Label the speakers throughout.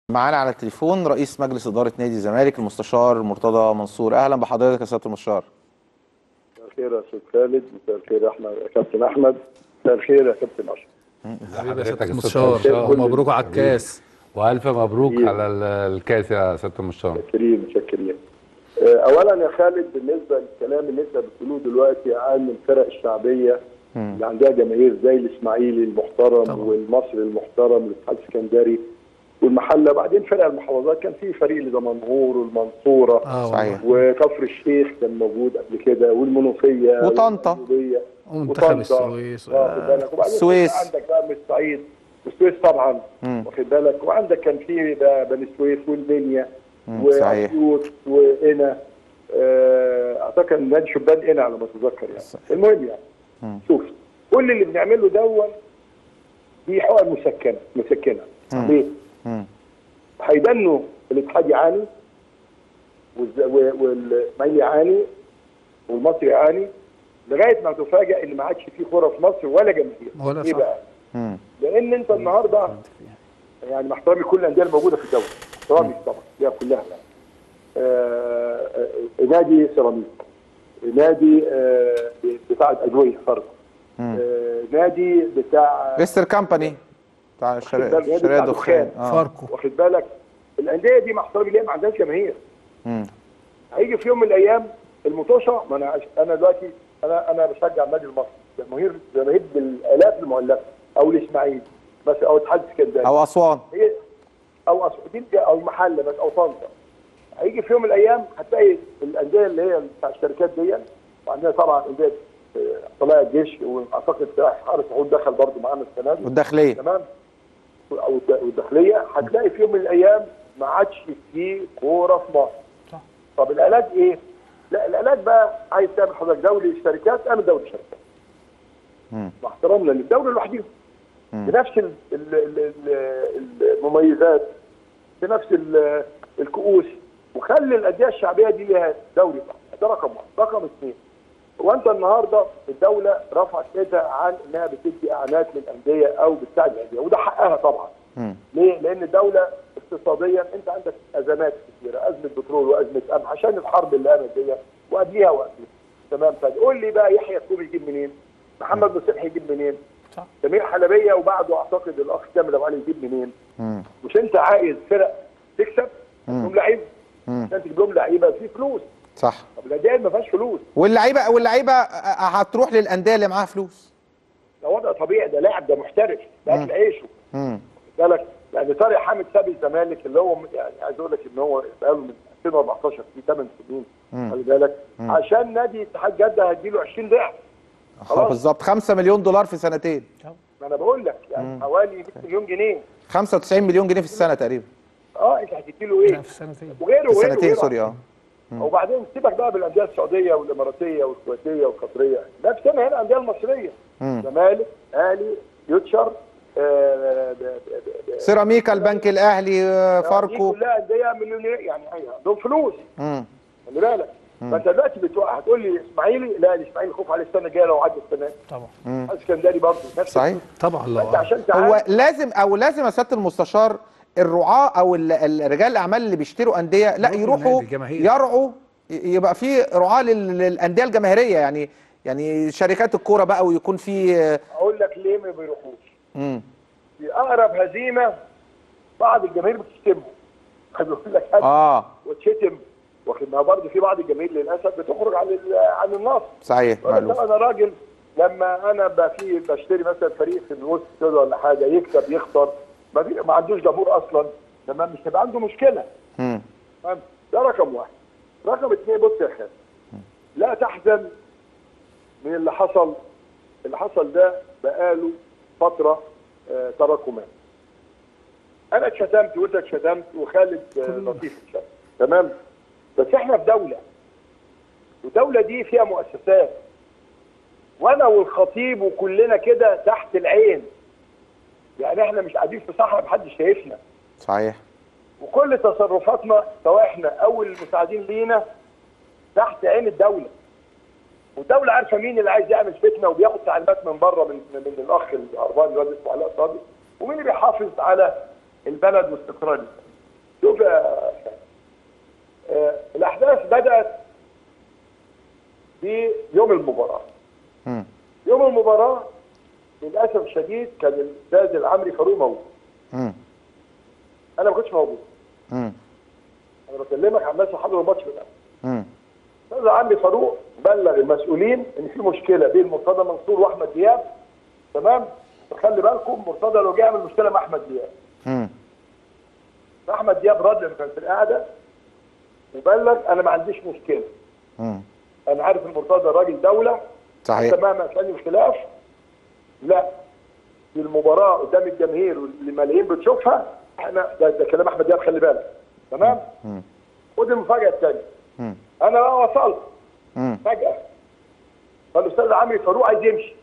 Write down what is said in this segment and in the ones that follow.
Speaker 1: معانا على التليفون رئيس مجلس إدارة نادي الزمالك المستشار مرتضى منصور أهلا بحضرتك يا سيادة المستشار
Speaker 2: مساء الخير يا استاذ خالد مساء الخير يا احمد يا كابتن احمد مساء الخير يا كابتن اشرف
Speaker 3: حبيبي يا سياده
Speaker 4: حضرتك
Speaker 3: المستشار
Speaker 2: أستاذ كل-
Speaker 3: ومبروك على الكاس
Speaker 4: والف مبروك
Speaker 2: حبيبي.
Speaker 4: على ال- الكاس يا سياده المستشار
Speaker 2: متشكرين متشكرين آه، اولا يا خالد بالنسبه للكلام اللي انت بتقولوه دلوقتي عن الفرق الشعبيه اللي عندها جماهير زي الاسماعيلي المحترم
Speaker 3: طبعا.
Speaker 2: والمصري المحترم والاتحاد السكندري والمحله بعدين فرق المحافظات كان في فريق لدمنهور والمنصوره
Speaker 3: اه
Speaker 1: صحيح.
Speaker 2: وكفر الشيخ كان موجود قبل كده والمنوفيه
Speaker 1: وطنطا.
Speaker 2: والقليوبية
Speaker 3: ومنتخب
Speaker 2: وطنطا.
Speaker 3: السويس
Speaker 2: اه خد بالك وبعدين
Speaker 1: السويس.
Speaker 2: عندك بقى من الصعيد والسويس طبعا
Speaker 1: مم.
Speaker 2: واخد بالك وعندك كان في بقى بني سويف والمنيا
Speaker 1: مم، صحيح.
Speaker 2: واسيوط وقنا آه، اعتقد نادي شبان قنا على ما اتذكر يعني
Speaker 1: صحيح.
Speaker 2: المهم يعني
Speaker 1: مم.
Speaker 2: شوف كل اللي بنعمله دون دي حقن مسكنه مسكنه
Speaker 1: مم.
Speaker 2: ليه؟
Speaker 1: مم.
Speaker 2: هيدنوا الاتحاد يعاني والز- و- والاسماعيلي يعاني والمصري يعاني لغايه ما تفاجئ ان ما عادش في كوره في مصر ولا جماهير
Speaker 3: ولا
Speaker 2: ليه
Speaker 3: صح.
Speaker 2: بقى؟
Speaker 1: مم.
Speaker 2: لان انت النهارده يعني مع احترامي كل الانديه الموجوده في الدوري احترامي طبعا ليها كلها يعني آه، آه، نادي سيراميك نادي آه، بتاع الادويه فرض
Speaker 1: مم.
Speaker 2: آه، نادي بتاع
Speaker 1: مستر كامباني بتاع
Speaker 2: بالك،
Speaker 1: شراء
Speaker 2: نادي
Speaker 1: شراء
Speaker 2: بتاع
Speaker 1: دخان
Speaker 2: دخان.
Speaker 1: اه
Speaker 3: فاركو
Speaker 2: واخد بالك الانديه دي مع احترامي ليها ما عندهاش جماهير
Speaker 1: مم.
Speaker 2: هيجي في يوم من الايام المطوشه ما انا انا دلوقتي انا انا بشجع النادي المصري جماهير جماهير بالالاف المؤلفه او الاسماعيلي مثلا او اتحاد اسكندريه
Speaker 1: أو أسوان
Speaker 2: هي او اسودين او محله بس او طنطا هيجي في يوم من الايام هتلاقي الانديه اللي هي بتاع الشركات دي وعندنا طبعا انديه آه، طلائع الجيش واعتقد حارس الحدود دخل برضه معانا السنه دي
Speaker 1: والداخلية
Speaker 2: تمام او الد- والداخليه هتلاقي في يوم من الايام ما عادش في كوره في مصر
Speaker 3: صح.
Speaker 2: طب العلاج ايه؟ لا العلاج بقى عايز تعمل حضرتك دوري الشركات اعمل دوري الشركات
Speaker 1: مم.
Speaker 2: مع احترامنا للدوري لوحدهم
Speaker 1: مم.
Speaker 2: بنفس ال- ال- ال- ال- المميزات بنفس ال- الكؤوس وخلي الانديه الشعبيه دي ليها دوري بقى. ده رقم واحد رقم اثنين وانت النهارده الدوله رفعت ايدها عن انها بتدي اعانات للانديه او بتساعد الانديه وده حقها طبعا
Speaker 1: مم.
Speaker 2: ليه؟ لان الدوله اقتصاديا انت عندك ازمات كثيره، ازمه بترول وازمه قمح عشان الحرب اللي قامت دي وقبليها وقبليها. تمام طيب قول لي بقى يحيى الكوبي يجيب منين؟ محمد مسلح يجيب منين؟
Speaker 3: صح.
Speaker 2: سمير حلبيه وبعده اعتقد الاخ كامل ابو علي يجيب منين؟
Speaker 1: مم.
Speaker 2: مش انت عايز فرق تكسب تجيب لعيب
Speaker 1: مم.
Speaker 2: عشان تجيب لهم لعيبه في فلوس،
Speaker 1: صح
Speaker 2: طب الانديه ما فيهاش فلوس،
Speaker 1: واللعيبة واللعيبة هتروح للأندية اللي معاها فلوس
Speaker 2: ده وضع طبيعي ده لاعب ده محترف ده اكل عيشه
Speaker 1: مم.
Speaker 2: بالك يعني طارق حامد ساب الزمالك اللي هو يعني عايز اقول لك ان هو بقاله من 2014 في 8 سنين
Speaker 1: مم.
Speaker 2: خلي بالك عشان نادي اتحاد جده هيديله 20 ضعف خلاص.
Speaker 1: بالظبط 5 مليون دولار في سنتين
Speaker 2: ما انا بقول لك يعني حوالي 100 مليون جنيه
Speaker 1: 95 مليون جنيه في السنة تقريبا
Speaker 2: اه انت هتديله ايه؟
Speaker 3: لا، في السنتين
Speaker 2: وغيره
Speaker 1: في
Speaker 2: وغيره
Speaker 1: سنتين
Speaker 2: وغيره.
Speaker 1: سوري اه
Speaker 2: وبعدين سيبك بقى بالانديه السعوديه والاماراتيه والكويتيه والقطريه نفسنا هنا الانديه المصريه
Speaker 1: مم.
Speaker 2: زمالك اهلي يوتشر آه، ب- ب- ب-
Speaker 1: سيراميكا البنك الأهلي آه،
Speaker 2: دي
Speaker 1: فاركو
Speaker 2: كلها انديه مليونير يعني عندهم فلوس
Speaker 1: مم.
Speaker 2: خلي بالك فانت دلوقتي بتوقع هتقول لي اسماعيلي لا الاسماعيلي خوف عليه السنه الجايه لو عدى السنه دي
Speaker 3: طبعا
Speaker 2: اسكندري برضه نفس
Speaker 1: صحيح
Speaker 3: طبعا لو
Speaker 2: انت عشان
Speaker 1: هو
Speaker 2: تعالى
Speaker 1: لازم او لازم يا سياده المستشار الرعاة او ال- ال- رجال الاعمال اللي بيشتروا انديه لا
Speaker 3: يروحوا
Speaker 1: يروحوا
Speaker 3: النادي، جماهير.
Speaker 1: يرعوا ي- يبقى في رعاة لل- للانديه الجماهيريه يعني يعني شركات الكوره بقى ويكون في
Speaker 2: اقول لك ليه ما بيروحوش
Speaker 1: مم.
Speaker 2: في اقرب هزيمه بعض الجماهير بتشتمهم بيقول لك هات
Speaker 1: اه
Speaker 2: وتشتم واخد ما برضه في بعض الجماهير للاسف بتخرج عن ال- عن النص
Speaker 1: صحيح
Speaker 2: يقول لك
Speaker 1: معلوم
Speaker 2: لا انا راجل لما انا بقى في بشتري مثلا فريق في الوسط كده ولا حاجه يكسب يخسر ما, في ما عندوش جمهور اصلا تمام مش هيبقى عنده مشكله
Speaker 1: مم.
Speaker 2: تمام ده رقم واحد رقم اثنين بص يا خالد لا تحزن من اللي حصل اللي حصل ده بقاله فتره آه تراكمات انا اتشتمت وانت اتشتمت وخالد آه لطيف اتشتم تمام بس احنا في دوله والدوله دي فيها مؤسسات وانا والخطيب وكلنا كده تحت العين يعني احنا مش قاعدين في صحراء محدش شايفنا
Speaker 1: صحيح
Speaker 2: وكل تصرفاتنا سواء احنا او المساعدين لينا تحت عين الدوله والدوله عارفه مين اللي عايز يعمل فتنه وبياخد تعليمات من بره من من الاخ الهربان الواد اسمه علاء صادق ومين اللي بيحافظ على البلد واستقرار البلد. شوف يا آه، الاحداث بدات في يوم المباراه
Speaker 1: مم.
Speaker 2: يوم المباراه للاسف الشديد كان الاستاذ العمري فاروق موجود
Speaker 1: مم.
Speaker 2: انا ما كنتش موجود
Speaker 1: مم.
Speaker 2: انا بكلمك عن الناس اللي حضروا الماتش من الأول.
Speaker 1: مم.
Speaker 2: الاستاذ عمرو فاروق بلغ المسؤولين ان في مشكله بين مرتضى منصور واحمد دياب تمام فخلي بالكم مرتضى لو جه يعمل مشكله مع احمد دياب
Speaker 1: مم.
Speaker 2: فاحمد دياب رد لما كان في القعده وبلغ انا ما عنديش مشكله
Speaker 1: مم.
Speaker 2: انا عارف ان مرتضى راجل دوله
Speaker 1: صحيح
Speaker 2: حتى مهما كان الخلاف لا في المباراه قدام الجماهير واللي ملايين بتشوفها احنا ده, ده كلام احمد دياب خلي بالك تمام
Speaker 1: مم.
Speaker 2: خد المفاجاه الثانيه
Speaker 1: مم.
Speaker 2: انا بقى وصلت
Speaker 1: مم.
Speaker 2: فجاه فالاستاذ عمرو فاروق عايز يمشي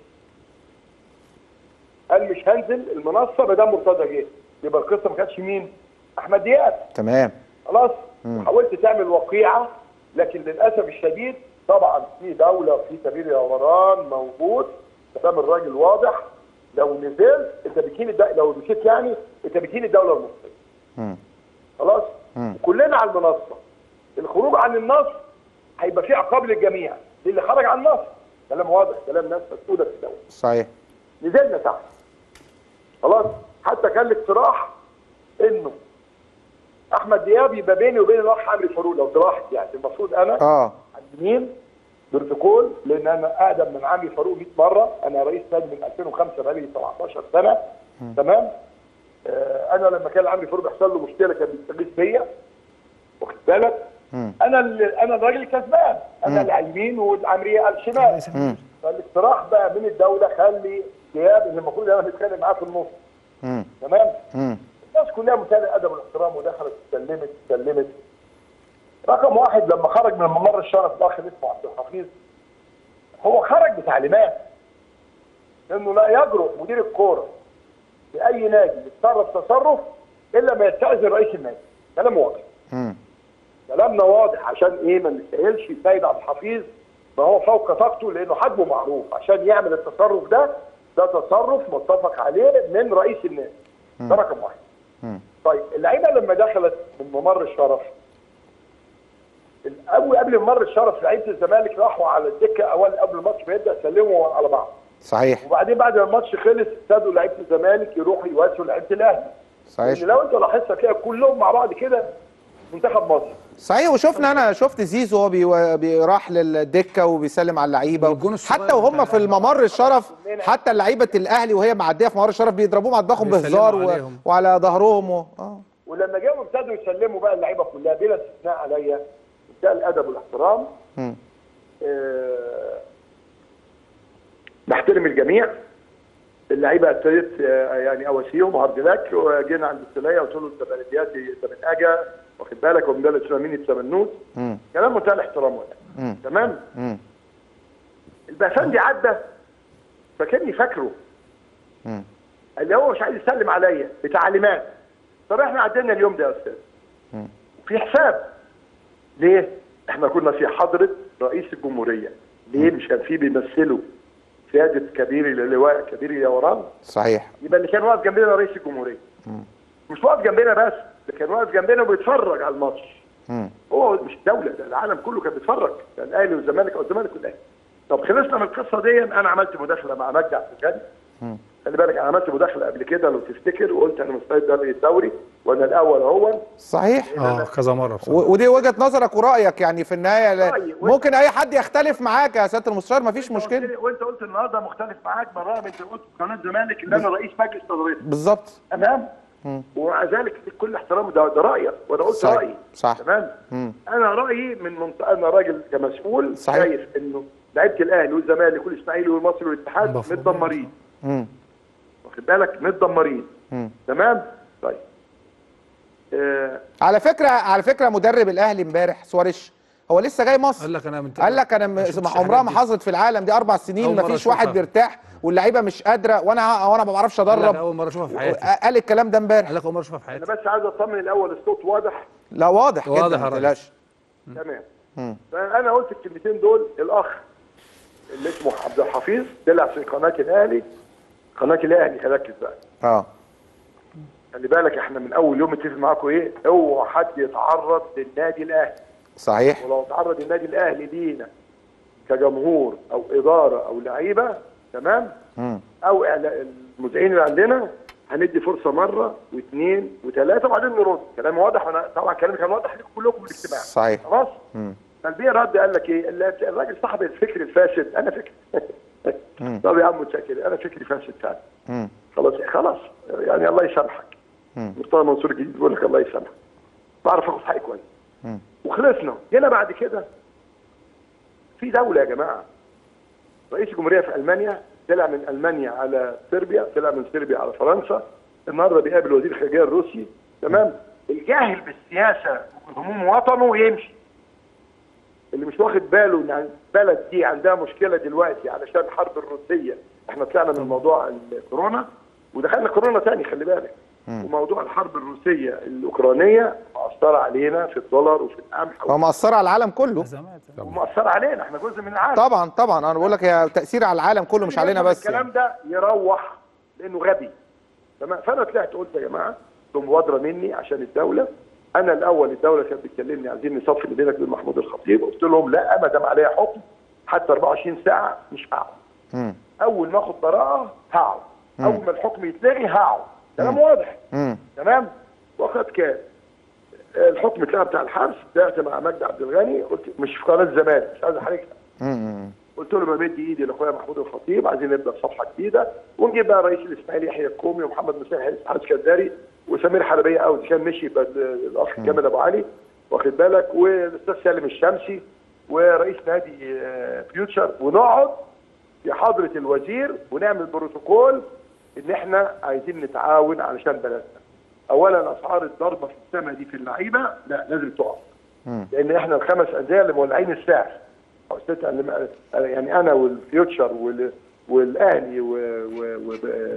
Speaker 2: قال مش هنزل المنصه ما دام مرتضى جه يبقى القصه ما كانتش مين؟ احمد دياب
Speaker 1: تمام
Speaker 2: خلاص حاولت تعمل وقيعه لكن للاسف الشديد طبعا في دوله وفي كبير يوران موجود كلام الراجل واضح لو نزلت انت بتهين الد- لو مشيت يعني انت بتهين الدوله المصريه
Speaker 1: مم.
Speaker 2: خلاص
Speaker 1: مم.
Speaker 2: كلنا على المنصه الخروج عن النص هيبقى فيه عقاب للجميع للي خرج عن النص كلام واضح كلام ناس مسؤوله في الدوله
Speaker 1: صحيح
Speaker 2: نزلنا تحت خلاص حتى كان الاقتراح انه احمد دياب يبقى بيني وبين الاخ عمرو فاروق لو اقتراحت يعني المفروض انا
Speaker 1: اه
Speaker 2: عند مين بروتوكول لان انا اقدم من عمرو فاروق 100 مره انا رئيس نادي من 2005 بقالي 17 سنه تمام آه انا لما كان عمرو فاروق يحصل له مشكله كان بيستغيث بيا واخد بالك
Speaker 1: مم.
Speaker 2: انا اللي انا الراجل الكسبان انا اللي على اليمين والعمريه على الشمال
Speaker 1: مم.
Speaker 2: فالاقتراح بقى من الدوله خلي دياب اللي المفروض انا بتخانق معاه في النص
Speaker 1: مم.
Speaker 2: تمام
Speaker 1: مم.
Speaker 2: الناس كلها منتهى الادب والاحترام ودخلت اتكلمت اتكلمت رقم واحد لما خرج من ممر الشرف الاخ اللي اسمه عبد الحفيظ هو خرج بتعليمات انه لا يجرؤ مدير الكوره في اي نادي يتصرف تصرف الا ما يستاذن رئيس النادي كلام واضح
Speaker 1: مم.
Speaker 2: كلامنا واضح عشان ايه ما نستاهلش السيد عبد الحفيظ ما هو فوق طاقته لانه حجمه معروف عشان يعمل التصرف ده ده تصرف متفق عليه من رئيس النادي ده رقم واحد
Speaker 1: مم.
Speaker 2: طيب اللعيبه لما دخلت من ممر الشرف الاول قبل ممر الشرف لعيبه الزمالك راحوا على الدكه اول قبل الماتش ما يبدا سلموا على بعض
Speaker 1: صحيح
Speaker 2: وبعدين بعد ما الماتش خلص ابتدوا لعيبه الزمالك يروحوا يواسوا لعيبه الاهلي لان
Speaker 1: صحيح
Speaker 2: لو انت لاحظت هتلاقي كلهم مع بعض كده منتخب مصر
Speaker 1: صحيح وشفنا انا شفت زيزو وهو بي- بي- راح للدكه وبيسلم على اللعيبه
Speaker 3: والجون الصغير
Speaker 1: حتى وهم
Speaker 3: بتاع
Speaker 1: في الممر الشرف حتى لعيبه الاهلي وهي معديه في ممر الشرف بيضربوهم على دماغهم
Speaker 3: بيسلموا
Speaker 1: بهزار و...
Speaker 3: عليهم.
Speaker 1: وعلى ظهرهم و... اه
Speaker 2: ولما جاوا ابتدوا يسلموا بقى اللعيبه كلها بلا استثناء عليا منتهى الادب والاحترام
Speaker 1: مم.
Speaker 2: آه، نحترم الجميع اللعيبه ابتديت آه، يعني اواسيهم هارد لك وجينا عند السلايه قلت له انت بلدياتي انت من اجا واخد بالك ومن بلد سليمين التمنوت
Speaker 1: مم.
Speaker 2: كلام منتهى الاحترام ولا
Speaker 1: مم.
Speaker 2: تمام
Speaker 1: مم.
Speaker 2: البافندي عدى فكاني فاكره
Speaker 1: مم.
Speaker 2: اللي هو مش عايز يسلم عليا بتعليمات طب احنا عدينا اليوم ده يا استاذ
Speaker 1: مم.
Speaker 2: في حساب ليه؟ احنا كنا في حضرة رئيس الجمهورية ليه مش كان في بيمثلوا سيادة كبير اللواء كبير اليوران
Speaker 1: صحيح
Speaker 2: يبقى اللي كان واقف جنبنا رئيس الجمهورية مش واقف جنبنا بس ده كان واقف جنبنا وبيتفرج على الماتش
Speaker 1: مم.
Speaker 2: هو مش دولة ده العالم كله كان بيتفرج كان الاهلي والزمالك او الزمالك والاهلي طب خلصنا من القصة دي انا عملت مداخلة مع مجدي عبد الغني
Speaker 1: مم.
Speaker 2: خلي بالك انا عملت مداخلة قبل كده لو تفتكر وقلت انا مستعد الغي الدوري وانا الاول اهو
Speaker 1: صحيح
Speaker 3: اه كذا مره بصراحه
Speaker 1: و- ودي وجهه نظرك ورايك يعني في النهايه لا-
Speaker 2: رأيي.
Speaker 1: ممكن اي حد يختلف معاك يا سياده المستشار مفيش
Speaker 2: وانت قلت
Speaker 1: مشكله
Speaker 2: لي- وانت قلت النهارده مختلف معاك بالرغم انت قلت في قناه الزمالك ان انا رئيس مجلس تدريس
Speaker 1: بالظبط
Speaker 2: تمام
Speaker 1: مم.
Speaker 2: ومع ذلك ليك كل احترام ده, ده رايك وانا قلت
Speaker 1: صحيح.
Speaker 2: رايي
Speaker 1: صح.
Speaker 2: تمام
Speaker 1: مم.
Speaker 2: انا رايي من منطقه انا راجل كمسؤول
Speaker 1: صحيح.
Speaker 2: شايف انه لعيبه الاهلي والزمالك والاسماعيلي والمصري والاتحاد
Speaker 3: مفهوم.
Speaker 2: متدمرين
Speaker 1: مم.
Speaker 2: واخد بالك متدمرين
Speaker 1: مم.
Speaker 2: تمام طيب آه
Speaker 1: على فكره على فكره مدرب الاهلي امبارح سواريش هو لسه جاي مصر
Speaker 3: قال لك انا من
Speaker 1: قال لك انا م-
Speaker 3: شفتش
Speaker 1: عمرها ما
Speaker 3: الحاجات دي.
Speaker 1: حصلت في العالم دي اربع سنين
Speaker 3: أول
Speaker 1: ما
Speaker 3: مرة
Speaker 1: فيش واحد
Speaker 3: أشوفها.
Speaker 1: بيرتاح واللعيبه مش قادره وانا وانا ما بعرفش
Speaker 3: قال لك
Speaker 1: ادرب
Speaker 3: اول مره اشوفها في حياتي
Speaker 1: قال الكلام ده امبارح
Speaker 3: قال لك اول مره اشوفها في
Speaker 2: انا
Speaker 3: حياتي
Speaker 2: بس عايز اطمن الاول الصوت واضح
Speaker 1: لا واضح
Speaker 3: واضح
Speaker 1: جدا
Speaker 3: يا
Speaker 1: ما
Speaker 3: راجل.
Speaker 1: تقلقش
Speaker 2: تمام
Speaker 1: مم.
Speaker 2: فانا قلت الكلمتين دول الاخ اللي اسمه عبد الحفيظ طلع في قناه الاهلي قناه الاهلي ركز بقى
Speaker 1: اه
Speaker 2: خلي بالك احنا من اول يوم متفق معاكم ايه اوعى حد يتعرض للنادي الاهلي
Speaker 1: صحيح
Speaker 2: ولو تعرض النادي الاهلي لينا كجمهور او اداره او لعيبه تمام
Speaker 1: مم.
Speaker 2: او إعلا- المذيعين اللي عندنا هندي فرصه مره واثنين وثلاثه وبعدين نرد كلام واضح وانا طبعا كلامي كان واضح لكم كلكم في الاجتماع
Speaker 1: صحيح.
Speaker 2: خلاص
Speaker 1: مم.
Speaker 2: فالبيه رد قال لك ايه ال- الراجل صاحب الفكر الفاسد انا فكر طب يا عم متشكر انا فكري فاسد فعلا
Speaker 1: مم.
Speaker 2: خلاص خلاص يعني الله يسامحك
Speaker 1: مم.
Speaker 2: مرتضى منصور الجديد بيقول لك الله يسامحك بعرف اخد حقي كويس
Speaker 1: مم.
Speaker 2: وخلصنا جينا بعد كده في دوله يا جماعه رئيس الجمهوريه في المانيا طلع من المانيا على صربيا طلع من صربيا على فرنسا النهارده بيقابل وزير الخارجيه الروسي تمام الجاهل بالسياسه وهموم وطنه يمشي اللي مش واخد باله ان البلد دي عندها مشكله دلوقتي علشان الحرب الروسيه احنا طلعنا من موضوع الكورونا ودخلنا كورونا تاني خلي بالك وموضوع الحرب الروسيه الاوكرانيه مأثره علينا في الدولار وفي القمح
Speaker 1: هو مأثرة على العالم كله
Speaker 2: ومأثره علينا احنا جزء من العالم
Speaker 1: طبعا طبعا انا بقول لك هي تأثير على العالم كله مش علينا بس
Speaker 2: الكلام
Speaker 1: يعني.
Speaker 2: ده يروح لانه غبي تمام فانا طلعت قلت يا جماعه بمبادره مني عشان الدوله انا الاول الدوله كانت بتكلمني عايزين نصفي اللي بينك وبين محمود الخطيب قلت لهم لا ما دام عليا حكم حتى 24 ساعه مش هقعد
Speaker 1: مم.
Speaker 2: اول ما اخد براءه هقعد اول ما الحكم يتلغي هقعد كلام واضح
Speaker 1: مم.
Speaker 2: تمام وقد كان الحكم اتلغى بتاع الحبس طلعت مع مجدي عبد الغني قلت مش في قناه الزمالك مش عايز احرجها
Speaker 1: مم.
Speaker 2: قلت له بمد ايدي لاخويا محمود الخطيب عايزين نبدا صفحه جديده ونجيب بقى رئيس الاسماعيلي يحيى الكومي ومحمد مساحي حارس كداري وسمير حلبيه اوت كان مشي يبقى الاخ كامل ابو علي واخد بالك والاستاذ سالم الشمسي ورئيس نادي آه، فيوتشر ونقعد في حضره الوزير ونعمل بروتوكول ان احنا عايزين نتعاون علشان بلدنا. اولا اسعار الضربه في السماء دي في اللعيبه لا لازم تقف. لان احنا الخمس انديه اللي مولعين السعر. أو ست- يعني انا والفيوتشر وال- والاهلي و, و, و...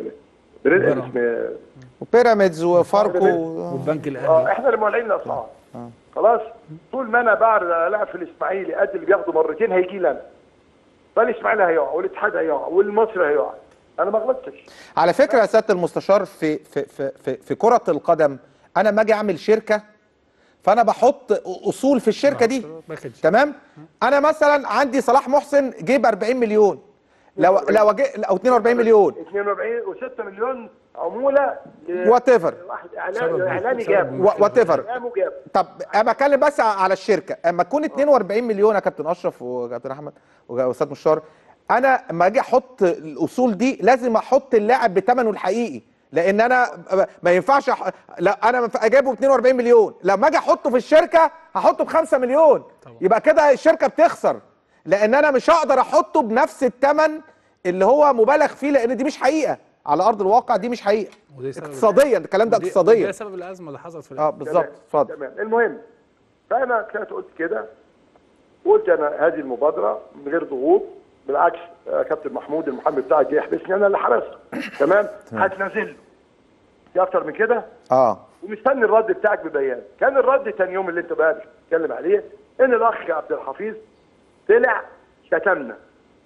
Speaker 2: برزق اسمه
Speaker 1: وبيراميدز وفاركو
Speaker 3: والبنك
Speaker 2: اه
Speaker 3: الاهلي
Speaker 2: احنا اللي مولعين الاسعار خلاص طول ما انا بعرض العب في الاسماعيلي قد اللي بياخده مرتين هيجي لي انا فالاسماعيلي هيقع والاتحاد هيقع والمصري هيقع انا ما غلطتش
Speaker 1: على فكره يا سياده المستشار في في في في, في كره القدم انا لما اجي اعمل شركه فانا بحط اصول في الشركه دي
Speaker 3: باخد
Speaker 1: تمام انا مثلا عندي صلاح محسن جيب 40 مليون لو لو أجي- او 42 مليون
Speaker 2: 42 و6 مليون عموله
Speaker 1: وات ايفر
Speaker 2: واحد
Speaker 3: سبب-
Speaker 2: اعلان اعلاني
Speaker 3: سبب
Speaker 2: جاب
Speaker 1: وات ايفر
Speaker 2: اعلانه جاب
Speaker 1: طب انا بتكلم بس على الشركه اما تكون 42 مليون يا كابتن اشرف وكابتن احمد واستاذ مشار انا اما اجي احط الاصول دي لازم احط اللاعب بثمنه الحقيقي لان انا ما ينفعش أح... لا انا منف- اجيبه ب 42 مليون لما اجي احطه في الشركه هحطه ب 5 مليون
Speaker 3: طبعا.
Speaker 1: يبقى كده الشركه بتخسر لان انا مش هقدر احطه بنفس الثمن اللي هو مبالغ فيه لان دي مش حقيقه على ارض الواقع دي مش حقيقه
Speaker 3: ودي سبب
Speaker 1: اقتصاديا الكلام ده
Speaker 3: ودي-
Speaker 1: اقتصاديا
Speaker 3: ده سبب الازمه اللي حصلت في
Speaker 1: اه بالظبط اتفضل
Speaker 2: تمام المهم فانا كنت قلت كده قلت انا هذه المبادره من غير ضغوط بالعكس آه، كابتن محمود المحامي بتاعك جه يحبسني انا اللي حبسته تمام هتنزل له في اكتر من كده
Speaker 1: اه
Speaker 2: ومستني الرد بتاعك ببيان كان الرد تاني يوم اللي انت بقى بتتكلم عليه ان الاخ عبد الحفيظ طلع شتمنا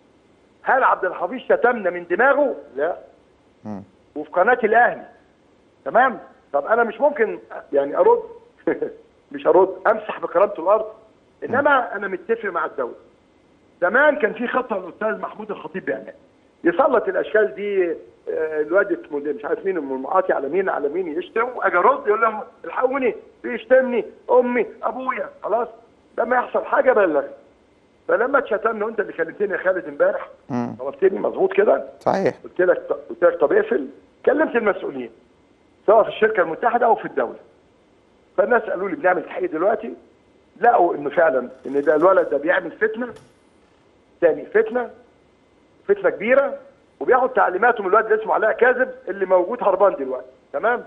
Speaker 2: هل عبد الحفيظ شتمنا من دماغه لا وفي قناه الاهلي تمام طب انا مش ممكن يعني ارد مش ارد امسح بكرامته الارض انما انا متفق مع الدوله زمان كان في خطه الاستاذ محمود الخطيب بيعملها يسلط الاشكال دي آه، الواد اسمه ده مش عارف مين ام المعاطي على مين على مين يشتم اجي ارد يقول لهم الحقوني بيشتمني امي ابويا خلاص لما يحصل حاجه بلغ فلما اتشتمنا وانت اللي كلمتني يا خالد امبارح طلبتني مظبوط كده
Speaker 1: صحيح
Speaker 2: قلت لك قلت لك طب اقفل كلمت المسؤولين سواء في الشركه المتحده او في الدوله فالناس قالوا لي بنعمل تحقيق دلوقتي لقوا انه فعلا ان ده الولد ده بيعمل فتنه تاني فتنه فتنه كبيره وبياخد تعليماته من الواد اللي اسمه علاء كاذب اللي موجود هربان دلوقتي تمام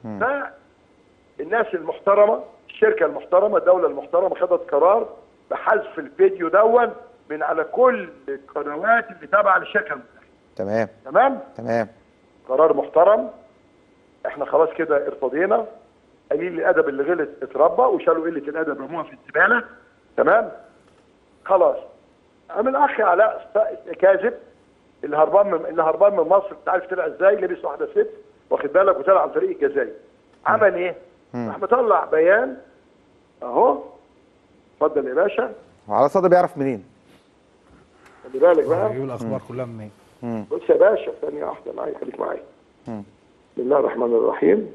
Speaker 2: فالناس المحترمه الشركه المحترمه الدوله المحترمه خدت قرار بحذف الفيديو دون من على كل القنوات اللي تابعه للشركه المتحده
Speaker 1: تمام
Speaker 2: تمام
Speaker 1: تمام
Speaker 2: قرار محترم احنا خلاص كده ارتضينا قليل الادب اللي غلط اتربى وشالوا قله الادب رموها في الزباله تمام خلاص قام الاخ علاء ست- كاذب اللي هربان من اللي هربان من مصر انت عارف طلع ازاي لبس واحده ست واخد بالك وطلع عن طريق الجزائر عمل ايه؟ راح مطلع بيان اهو اتفضل يا باشا
Speaker 1: وعلى صدى بيعرف منين
Speaker 2: خلي بالك بقى
Speaker 3: هيجيب الاخبار كلها منين
Speaker 2: بص يا باشا ثانية واحدة معايا خليك معايا بسم الله الرحمن الرحيم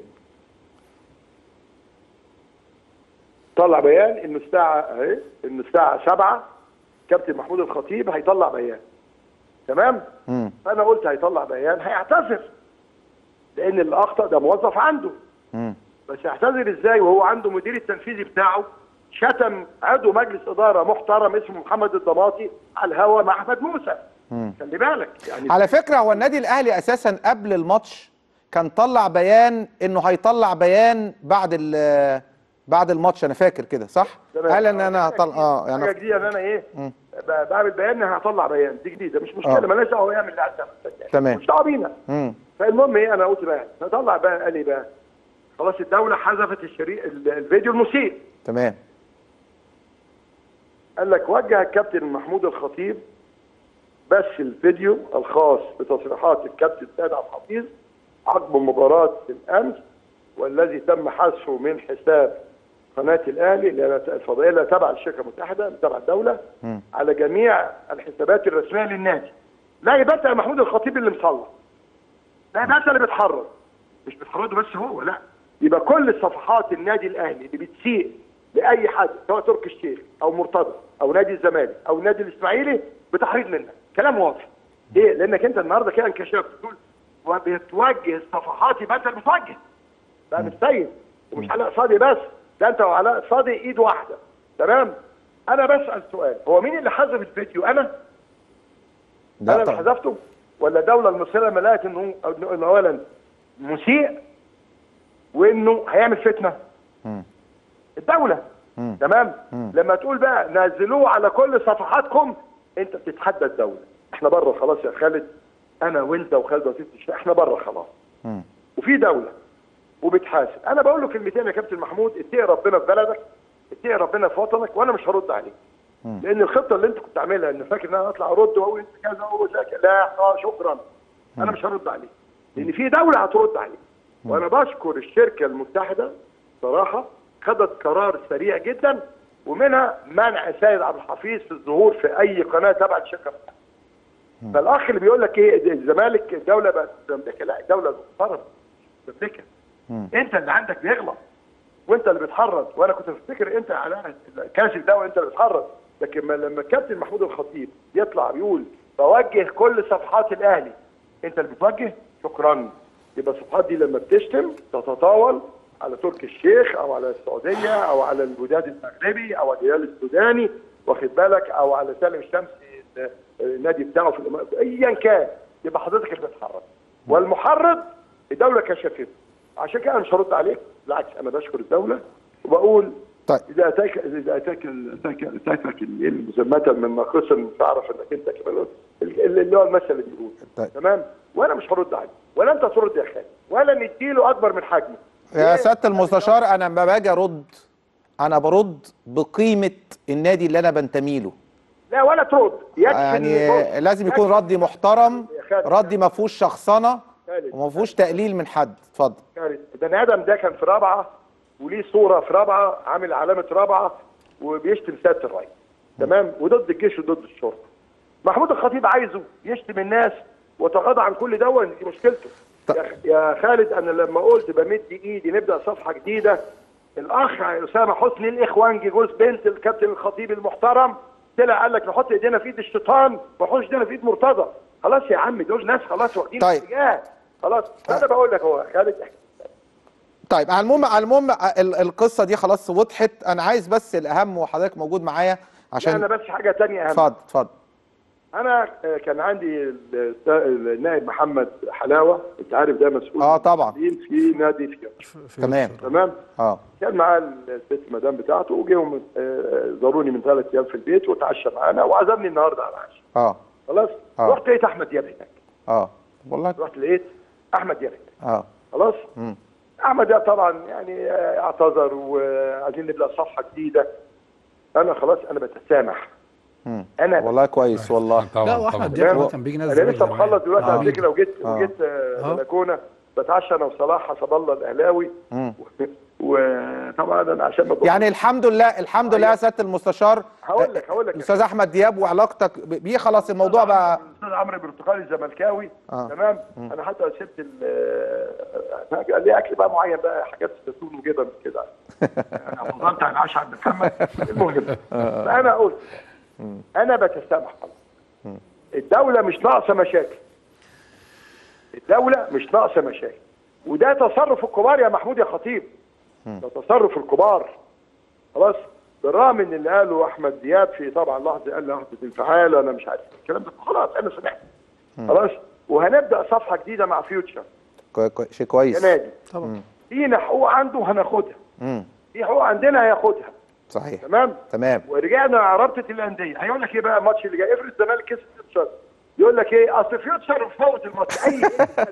Speaker 2: طلع بيان انه الساعة اهي انه الساعة 7 كابتن محمود الخطيب هيطلع بيان تمام؟
Speaker 1: مم.
Speaker 2: فأنا قلت هيطلع بيان هيعتذر لأن اللي أخطأ ده موظف عنده
Speaker 1: مم.
Speaker 2: بس يعتذر ازاي وهو عنده مدير التنفيذي بتاعه شتم عضو مجلس اداره محترم اسمه محمد الضماطي على الهوا مع احمد موسى خلي بالك يعني
Speaker 1: على فكره هو النادي الاهلي اساسا قبل الماتش كان طلع بيان انه هيطلع بيان بعد ال بعد الماتش انا فاكر كده صح
Speaker 2: تمام.
Speaker 1: قال ان انا
Speaker 2: حاجة
Speaker 1: هطلع
Speaker 2: جديدة-
Speaker 1: اه
Speaker 2: حاجه
Speaker 1: يعني
Speaker 2: جديده ان انا ايه ب- بعمل بيان ان هطلع بيان دي جديده مش مشكله
Speaker 1: آه.
Speaker 2: مالناش دعوه هو يعمل اللي عايز يعمله.
Speaker 1: تمام.
Speaker 2: مش دعوه بينا
Speaker 1: مم.
Speaker 2: فالمهم ايه انا قلت بقى نطلع بقى قال لي بقى خلاص الدوله حذفت الشريط ال- الفيديو المسيء
Speaker 1: تمام
Speaker 2: قال لك وجه الكابتن محمود الخطيب بس الفيديو الخاص بتصريحات الكابتن سيد عبد الحفيظ عقب مباراة الأمس والذي تم حذفه من حساب قناة الأهلي اللي هي الفضائية اللي تبع الشركة المتحدة تبع الدولة على جميع الحسابات الرسمية للنادي لا يبقى يا محمود الخطيب اللي مصلح لا يبقى اللي بيتحرض مش بيتحرضوا بس هو لا يبقى كل صفحات النادي الاهلي اللي بتسيء لاي حد سواء تركي الشيخ او مرتضى او نادي الزمالك او النادي الاسماعيلي بتحريض منك كلام واضح ليه؟ لانك انت النهارده كده انكشفت تقول وبتوجه الصفحات يبقى انت اللي بتوجه بقى متسيد ومش علاء صادي بس ده انت وعلاء صادي ايد واحده تمام انا بسال سؤال هو مين اللي حذف الفيديو انا انا
Speaker 1: لا
Speaker 2: اللي
Speaker 1: طبعا
Speaker 2: حذفته ولا الدوله المصريه لما لقت انه انه اولا مسيء وانه هيعمل فتنه الدوله
Speaker 1: مم.
Speaker 2: تمام لما تقول بقى نزلوه على كل صفحاتكم انت بتتحدى الدوله احنا بره خلاص يا خالد انا وانت وخالد وسيف الشيخ احنا بره خلاص
Speaker 1: مم.
Speaker 2: وفي دوله وبتحاسب انا بقول له كلمتين يا كابتن محمود اتقي ربنا في بلدك اتقي ربنا في وطنك وانا مش هرد عليك لان الخطه اللي انت كنت عاملها ان فاكر ان انا اطلع ارد واقول انت كذا واقول ذاك لا اه شكرا انا مش هرد عليك لان في دوله هترد عليك وانا بشكر الشركه المتحده صراحه خدت قرار سريع جدا ومنها منع سيد عبد الحفيظ في الظهور في اي قناه تبع الشركه المتحده فالاخ اللي بيقول لك ايه الزمالك الدوله بقت مملكه لا الدوله محترمه مملكه انت اللي عندك بيغلط وانت اللي بتحرض وانا كنت بفتكر انت على كاشف ده وانت اللي بتحرض لكن ما- لما الكابتن محمود الخطيب يطلع يقول بوجه كل صفحات الاهلي انت اللي بتوجه شكرا يبقى الصفحات دي لما بتشتم تتطاول على تركي الشيخ او على السعوديه او على الوداد المغربي او على الهلال السوداني واخد بالك او على سالم الشمسي ال- النادي بتاعه في الإمارات. ايا كان يبقى حضرتك اللي بتحرض والمحرض الدوله كشفته عشان كده انا مش هرد عليك بالعكس انا بشكر الدوله وبقول
Speaker 1: طيب
Speaker 2: اذا اتاك اذا اتاك اتاك اتاك المزمته من ناقص فاعرف انك انت كمان ال- اللي هو المثل اللي بيقول
Speaker 1: طيب.
Speaker 2: تمام وانا مش هرد عليك ولا انت ترد يا خالد ولا نديله اكبر من حجمه
Speaker 1: يا
Speaker 2: ليه؟
Speaker 1: سياده المستشار انا لما باجي ارد انا برد بقيمه النادي اللي انا بنتمي له
Speaker 2: لا ولا ترد يكفي
Speaker 1: يعني
Speaker 2: إن ترد.
Speaker 1: لازم يكون
Speaker 2: يكفي.
Speaker 1: ردي محترم
Speaker 2: يا خالد.
Speaker 1: ردي ما فيهوش شخصنه
Speaker 2: خالد.
Speaker 1: وما فيهوش تقليل من حد اتفضل
Speaker 2: كانت البني ادم ده كان في رابعه وليه صوره في رابعه عامل علامه رابعه وبيشتم سياده الرئيس تمام وضد الجيش وضد الشرطه محمود الخطيب عايزه يشتم الناس وتغاضى عن كل ده دي مشكلته
Speaker 1: ط-
Speaker 2: يا- يا خالد انا لما قلت بمد ايدي نبدا صفحه جديده الاخ اسامه حسني الاخوانجي جوز بنت الكابتن الخطيب المحترم طلع قال لك نحط ايدينا في ايد الشيطان ما نحطش ايدينا في ايد مرتضى خلاص يا عم دول ناس خلاص واخدين
Speaker 1: طيب.
Speaker 2: اتجاه خلاص انا بقول لك هو خالد
Speaker 1: طيب على المهم على المهم ال- القصه دي خلاص وضحت انا عايز بس الاهم وحضرتك موجود معايا
Speaker 2: انا
Speaker 1: عشان
Speaker 2: بس حاجه تانية اهم
Speaker 1: اتفضل اتفضل
Speaker 2: انا آه، كان عندي ال- النائب محمد حلاوه انت عارف ده مسؤول
Speaker 1: اه طبعا
Speaker 2: في نادي فيوتشر
Speaker 3: في
Speaker 1: تمام.
Speaker 3: الشرطة.
Speaker 2: تمام
Speaker 1: اه
Speaker 2: كان معاه الست مدام بتاعته وجيهم آه، زاروني من ثلاث ايام في البيت وتعشى معانا وعزمني النهارده على العشاء
Speaker 1: اه
Speaker 2: خلاص
Speaker 1: آه.
Speaker 2: رحت لقيت احمد دياب هناك
Speaker 1: اه والله
Speaker 2: رحت لقيت احمد دياب هناك
Speaker 1: اه
Speaker 2: خلاص
Speaker 1: مم.
Speaker 2: احمد دياب طبعا يعني آه، اعتذر وعايزين نبدا صفحه جديده انا خلاص انا بتسامح
Speaker 1: مم.
Speaker 2: انا
Speaker 1: والله كويس والله
Speaker 3: لا
Speaker 4: طبعا
Speaker 3: واحمد
Speaker 4: طبعا
Speaker 3: دياب كمان كان بيجي ناس
Speaker 2: انا
Speaker 3: زمان
Speaker 2: لسه
Speaker 3: زمان.
Speaker 2: مخلص دلوقتي
Speaker 3: آه.
Speaker 2: على فكره وجيت
Speaker 1: آه.
Speaker 2: وجيت آه،
Speaker 3: آه.
Speaker 2: بلكونه بتعشى انا وصلاح حسب الله الاهلاوي
Speaker 1: مم.
Speaker 2: وطبعا انا عشان ما
Speaker 1: يعني الحمد لله الحمد لله يا سياده المستشار
Speaker 2: هقول لك هقول لك
Speaker 1: الاستاذ احمد دياب وعلاقتك بيه خلاص الموضوع بقى
Speaker 2: الاستاذ عمرو البرتقالي الزملكاوي
Speaker 1: آه.
Speaker 2: تمام انا حتى سبت ال قال لي اكل بقى معين بقى حاجات زيتون وجبن كده انا فضلت على العشاء عند محمد المهم فانا قلت انا بتسامح الدوله مش ناقصه مشاكل الدوله مش ناقصه مشاكل وده تصرف الكبار يا محمود يا خطيب ده تصرف الكبار خلاص بالرغم ان اللي قاله احمد دياب في طبعا لحظه قال لحظه انفعال انا مش عارف الكلام ده خلاص انا سمعت خلاص وهنبدا صفحه جديده مع فيوتشر
Speaker 1: كوي كوي شيء كويس
Speaker 2: كنادي
Speaker 3: طبعا
Speaker 2: لينا حقوق عنده هناخدها
Speaker 1: مم.
Speaker 2: في حقوق عندنا هياخدها
Speaker 1: صحيح
Speaker 2: تمام
Speaker 1: تمام
Speaker 2: ورجعنا على رابطه الانديه هيقول لك ايه بقى الماتش اللي جاي افرض الزمالك كسب فيوتشر يقول لك ايه اصل فيوتشر فوت الماتش اي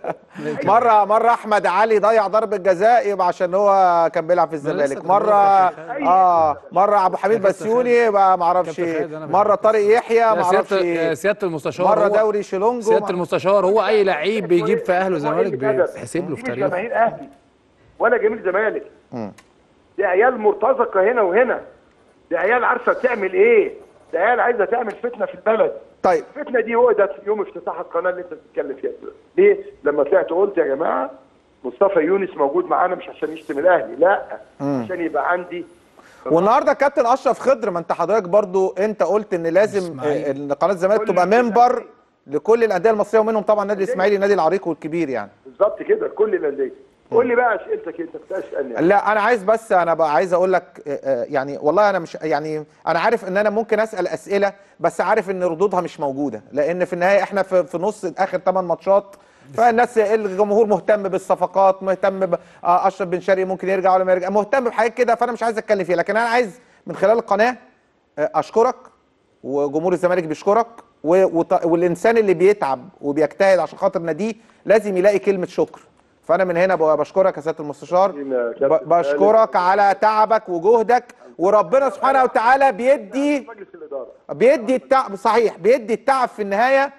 Speaker 2: أي-
Speaker 1: مره مره احمد علي ضيع ضربه جزاء يبقى عشان هو كان بيلعب في الزمالك
Speaker 3: لسه
Speaker 1: مره
Speaker 3: كنت
Speaker 1: اه مره ابو حميد
Speaker 3: كابتن
Speaker 1: بسيوني يبقى ما اعرفش
Speaker 3: كابتن خالد أنا
Speaker 1: مره طارق يحيى
Speaker 3: يا
Speaker 1: ما اعرفش
Speaker 3: سياده يا سياده المستشار
Speaker 1: مره
Speaker 3: هو-
Speaker 1: دوري شيلونجو
Speaker 3: سياده
Speaker 1: ما-
Speaker 3: المستشار هو اي لعيب بيجيب في اهله زمالك
Speaker 2: هو إيه
Speaker 3: بيتحسب له في
Speaker 2: دي مش
Speaker 3: تاريخه
Speaker 2: جماهير اهلي ولا جماهير زمالك
Speaker 1: مم.
Speaker 2: دي عيال مرتزقه هنا وهنا دي عيال عارفه بتعمل ايه دي عيال عايزه تعمل فتنه في البلد
Speaker 1: طيب
Speaker 2: الفتنه دي وقعت في يوم افتتاح القناه اللي انت بتتكلم فيها دلوقتي. ليه؟ لما طلعت قلت يا جماعه مصطفى يونس موجود معانا مش عشان يشتم الاهلي لا عشان يبقى عندي
Speaker 1: والنهارده كابتن اشرف خضر ما انت حضرتك برضو انت قلت ان لازم
Speaker 3: إسماعيل.
Speaker 1: آه، ان قناه الزمالك
Speaker 2: كل
Speaker 1: تبقى
Speaker 2: النادي
Speaker 1: منبر
Speaker 2: الأهلي.
Speaker 1: لكل الانديه المصريه ومنهم طبعا النادي الاسماعيلي النادي العريق والكبير يعني
Speaker 2: بالظبط كده كل الانديه قول لي بقى اسئلتك انت بتسالني
Speaker 1: لا انا عايز بس انا بقى عايز اقول لك آه، آه، يعني والله انا مش يعني انا عارف ان انا ممكن اسال اسئله بس عارف ان ردودها مش موجوده لان في النهايه احنا في, في نص اخر 8 ماتشات فالناس الجمهور مهتم بالصفقات مهتم ب- آه، اشرف بن شرقي ممكن يرجع ولا ما يرجع مهتم بحاجات كده فانا مش عايز اتكلم فيها لكن انا عايز من خلال القناه آه، اشكرك وجمهور الزمالك بيشكرك و- وط- والانسان اللي بيتعب وبيجتهد عشان خاطر ناديه لازم يلاقي كلمه شكر فانا من هنا ب- بشكرك يا سياده المستشار
Speaker 2: يا كابتن
Speaker 1: ب- بشكرك على تعبك وجهدك وربنا سبحانه وتعالى بيدي
Speaker 2: مجلس الاداره
Speaker 1: بيدي التعب صحيح بيدي التعب في النهايه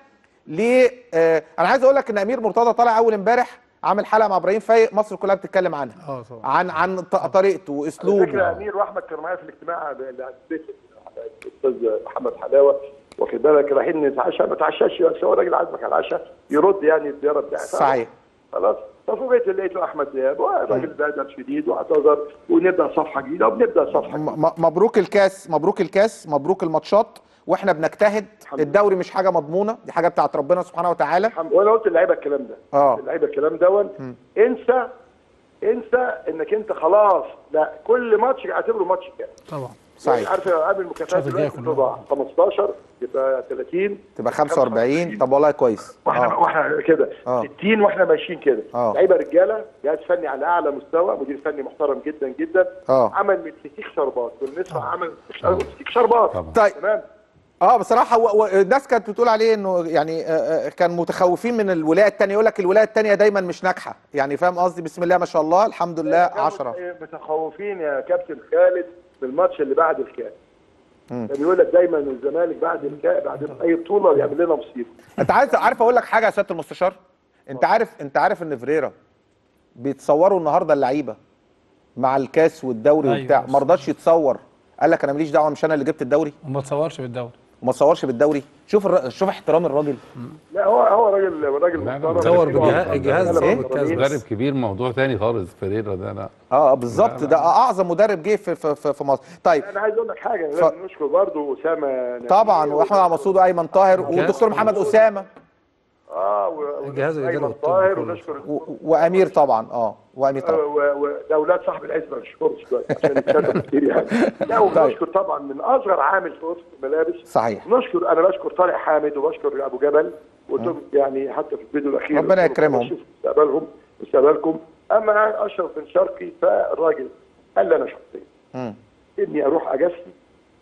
Speaker 1: ل آه، انا عايز اقول لك ان امير مرتضى طالع اول امبارح عامل حلقه مع ابراهيم فايق مصر كلها بتتكلم عنها
Speaker 3: اه طبعا
Speaker 1: عن عن ط- طريقته
Speaker 2: على
Speaker 1: واسلوبه
Speaker 2: فكره امير واحمد كانوا معايا في الاجتماع اللي عند بيت الاستاذ محمد حلاوه واخد بالك رايحين نتعشى ما تعشاش بس هو راجل عازمك على العشاء يرد يعني الزياره بتاعتها
Speaker 1: صحيح
Speaker 2: خلاص ففوجئت لقيته احمد دياب والراجل ده ده شديد واعتذر ونبدا صفحه جديده وبنبدا صفحه جديده
Speaker 1: م- م- مبروك الكاس مبروك الكاس مبروك الماتشات واحنا بنجتهد
Speaker 2: الحمد لله.
Speaker 1: الدوري مش حاجه مضمونه دي حاجه بتاعت ربنا سبحانه وتعالى
Speaker 2: الحمد- وانا قلت للعيبه الكلام ده
Speaker 1: آه.
Speaker 2: قلت للعيبه الكلام دون انسى انسى انك انت خلاص لا كل ماتش اعتبره ماتش كامل
Speaker 3: طبعا
Speaker 1: صحيح
Speaker 2: عارف قبل المكافآت
Speaker 3: شايف الجاية
Speaker 2: دلوقتي
Speaker 3: كلها.
Speaker 2: بتبقى 15 يبقى 30
Speaker 1: تبقى 45 طب والله كويس
Speaker 2: واحنا
Speaker 1: اه
Speaker 2: واحنا كده
Speaker 1: آه.
Speaker 2: 60 واحنا ماشيين كده
Speaker 1: آه.
Speaker 2: لعيبه رجاله جهاز فني على اعلى مستوى مدير فني محترم جدا جدا
Speaker 1: آه.
Speaker 2: عمل من الفسيخ شربات والنسبه عمل فسيخ شربات
Speaker 4: طبعا.
Speaker 1: طيب
Speaker 2: تمام
Speaker 1: اه بصراحه و- و- الناس كانت بتقول عليه انه يعني آه، آه، كان متخوفين من الولايه الثانيه يقول لك الولايه الثانيه دايما مش ناجحه يعني فاهم قصدي بسم الله ما شاء الله الحمد لله
Speaker 2: كانوا
Speaker 1: 10
Speaker 2: متخوفين يا كابتن خالد في الماتش اللي بعد الكاس كان يقول لك دايما الزمالك بعد الكاس بعد اي بطوله يعمل لنا مصيبه
Speaker 1: انت عايز عارف اقول لك حاجه يا سياده المستشار انت عارف انت عارف ان فريرا بيتصوروا النهارده اللعيبه مع الكاس والدوري
Speaker 3: أيوة
Speaker 1: وبتاع
Speaker 3: بس.
Speaker 1: ما رضاش يتصور قال لك انا ماليش دعوه مش انا اللي جبت الدوري
Speaker 3: وما تصورش بالدوري
Speaker 1: وما تصورش بالدوري شوف الر... شوف احترام الراجل
Speaker 2: لا هو هو راجل راجل
Speaker 4: لا،
Speaker 2: محترم
Speaker 3: تصور
Speaker 2: هو-
Speaker 3: بالجهاز- الجهاز
Speaker 2: أنا
Speaker 3: تصور
Speaker 2: محترمين.
Speaker 3: بالكاس.
Speaker 4: مدرب كبير موضوع تاني خالص فريرا ده لا
Speaker 1: اه بالظبط
Speaker 4: لا، لا.
Speaker 1: ده اعظم مدرب جه في في في, في مصر طيب
Speaker 2: انا عايز اقول لك حاجه
Speaker 1: ف-
Speaker 2: لازم نشكر برضه اسامه نبيل
Speaker 1: طبعا واحمد عبد المقصود وايمن طاهر والدكتور محمد اسامه
Speaker 2: اه و-
Speaker 3: الجهاز الإداري
Speaker 2: ايمن
Speaker 3: والطب
Speaker 2: طاهر
Speaker 3: كله.
Speaker 2: ونشكر
Speaker 1: و... وامير طبعا اه وامير طبعا
Speaker 2: ودولات صاحب العزبه ما نشكرش دلوقتي عشان يتكلم كتير يعني لا ونشكر طبعا من اصغر عامل في وسط الملابس
Speaker 1: صحيح
Speaker 2: نشكر انا بشكر طارق حامد وبشكر ابو جبل وقلت لهم يعني حتى في الفيديو الاخير
Speaker 1: ربنا
Speaker 2: قلت لهم
Speaker 1: يكرمهم.
Speaker 2: شوف مستقبلهم مستقبلكم اما اشرف بن شرقي فالراجل قال لي انا شخصيا
Speaker 1: مم.
Speaker 2: اني اروح اجازتي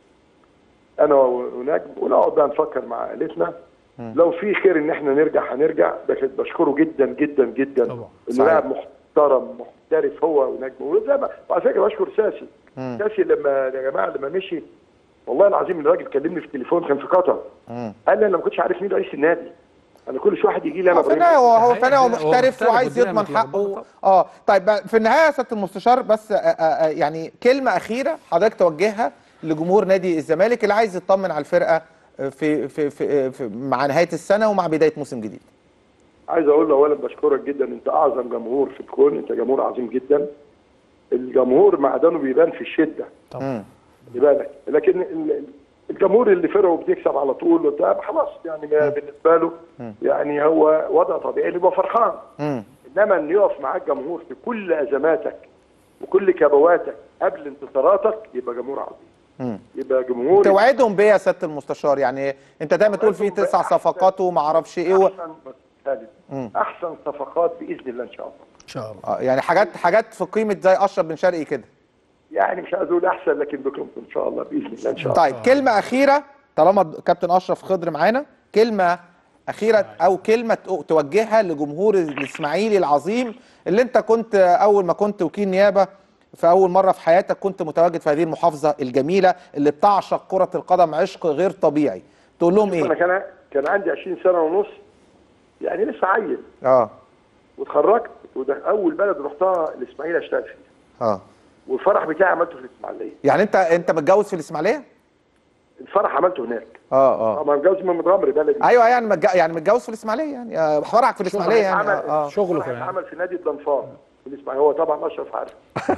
Speaker 2: انا ونجم ونقعد بقى نفكر مع عائلتنا لو في خير ان احنا نرجع هنرجع لكن بشكره جدا جدا جدا
Speaker 3: طبعا.
Speaker 2: انه
Speaker 1: صحيح.
Speaker 2: لاعب محترم محترف هو ونجم وزي ما وعلى فكره بشكر ساسي
Speaker 1: مم.
Speaker 2: ساسي لما يا جماعه لما مشي والله العظيم الراجل كلمني في التليفون كان في قطر
Speaker 1: مم.
Speaker 2: قال لي انا ما كنتش عارف مين رئيس النادي انا كل شويه واحد يجي لي انا
Speaker 1: في النهايه هو هو في النهايه هو
Speaker 3: هو
Speaker 1: محترف
Speaker 3: محترف
Speaker 1: وعايز
Speaker 3: والدنيا
Speaker 1: يضمن
Speaker 3: متلخبطة
Speaker 1: حقه اه طيب بقى في النهايه يا سياده المستشار بس آه، آه، آه، يعني كلمه اخيره حضرتك توجهها لجمهور نادي الزمالك اللي عايز يطمن على الفرقه آه، في في في, في مع نهايه السنه ومع بدايه موسم جديد
Speaker 2: عايز اقول له اولا بشكرك جدا انت اعظم جمهور في الكون انت جمهور عظيم جدا الجمهور معدنه بيبان في الشده
Speaker 1: مم.
Speaker 2: خلي بالك لكن ال- ال- الجمهور اللي فرقه بتكسب على طول وبتاع خلاص يعني ما بالنسبه له يعني هو وضع طبيعي يبقى فرحان
Speaker 1: مم.
Speaker 2: انما ان يقف معاك جمهور في كل ازماتك وكل كبواتك قبل انتصاراتك يبقى جمهور عظيم
Speaker 1: مم.
Speaker 2: يبقى جمهور
Speaker 1: توعدهم بيه يا سياده المستشار يعني انت دايما تقول في
Speaker 2: توعدهم
Speaker 1: تسع
Speaker 2: بأحسن-
Speaker 1: صفقات وما اعرفش ايه و...
Speaker 2: احسن خالد احسن صفقات باذن الله ان شاء الله
Speaker 3: ان شاء الله
Speaker 1: آه، يعني حاجات حاجات في قيمه زي اشرف بن شرقي كده
Speaker 2: يعني مش عايز اقول احسن لكن بكم ان شاء الله باذن الله ان شاء الله
Speaker 1: طيب كلمة أخيرة طالما د- كابتن أشرف خضر معانا كلمة أخيرة أو كلمة تق- توجهها لجمهور الإسماعيلي العظيم اللي أنت كنت أول ما كنت وكيل نيابة في أول مرة في حياتك كنت متواجد في هذه المحافظة الجميلة اللي بتعشق كرة القدم عشق غير طبيعي تقول لهم
Speaker 2: انا
Speaker 1: إيه؟
Speaker 2: كان كان عندي 20 سنه ونص يعني لسه عيل
Speaker 1: آه
Speaker 2: واتخرجت وده اول بلد رحتها الاسماعيليه اشتغل فيها
Speaker 1: آه
Speaker 2: والفرح بتاعي عملته في الاسماعيليه
Speaker 1: يعني أنت أنت متجوز في الإسماعيلية؟
Speaker 2: الفرح عملته هناك
Speaker 1: آه آه
Speaker 2: طبعا متجوز من متغمر بلدي
Speaker 1: أيوه يعني متج... يعني متجوز في الإسماعيلية يعني آه، فرعك في الإسماعيلية يعني
Speaker 2: عمل
Speaker 1: آه آه.
Speaker 3: شغله
Speaker 2: الفرح
Speaker 3: كمان.
Speaker 2: عمل في نادي الدنفار في الاسماعيليه هو طبعا اشرف عارفه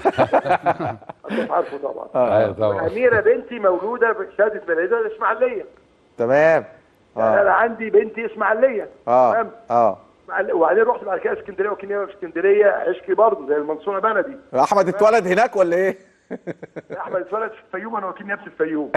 Speaker 2: اشرف عارفه طبعا
Speaker 4: ايوه طبعا
Speaker 2: اميره بنتي مولوده بشهاده بلديه الاسماعيليه
Speaker 1: تمام
Speaker 2: يعني
Speaker 1: آه
Speaker 2: انا عندي بنتي اسماعيليه
Speaker 1: آه
Speaker 2: تمام
Speaker 1: آه
Speaker 2: إسماعيلية. وبعدين رحت بعد كده اسكندريه وكنت في اسكندريه عشقي برضه زي المنصوره بلدي
Speaker 1: أحمد اتولد هناك ولا إيه؟
Speaker 2: احمد اتولد في الفيوم انا وكيل نفس الفيوم